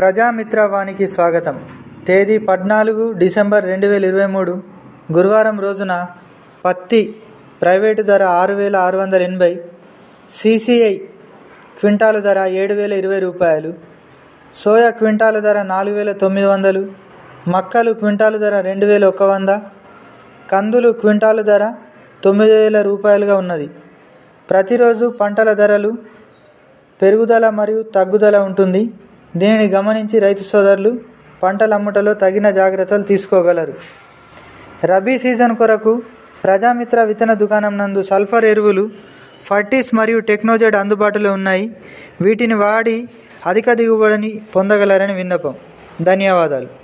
ప్రజామిత్ర వానికి స్వాగతం తేదీ పద్నాలుగు డిసెంబర్ రెండు వేల ఇరవై మూడు గురువారం రోజున పత్తి ప్రైవేటు ధర ఆరు వేల ఆరు వందల ఎనభై సిసిఐ క్వింటాలు ధర ఏడు వేల ఇరవై రూపాయలు సోయా క్వింటాలు ధర నాలుగు వేల తొమ్మిది వందలు మక్కలు క్వింటాలు ధర రెండు వేల ఒక వంద కందులు క్వింటాలు ధర తొమ్మిది వేల రూపాయలుగా ఉన్నది ప్రతిరోజు పంటల ధరలు పెరుగుదల మరియు తగ్గుదల ఉంటుంది దీనిని గమనించి రైతు సోదరులు పంటల అమ్ముటలో తగిన జాగ్రత్తలు తీసుకోగలరు రబీ సీజన్ కొరకు ప్రజామిత్ర విత్తన దుకాణం నందు సల్ఫర్ ఎరువులు ఫర్టీస్ మరియు టెక్నోజెడ్ అందుబాటులో ఉన్నాయి వీటిని వాడి అధిక దిగుబడిని పొందగలరని విన్నపం ధన్యవాదాలు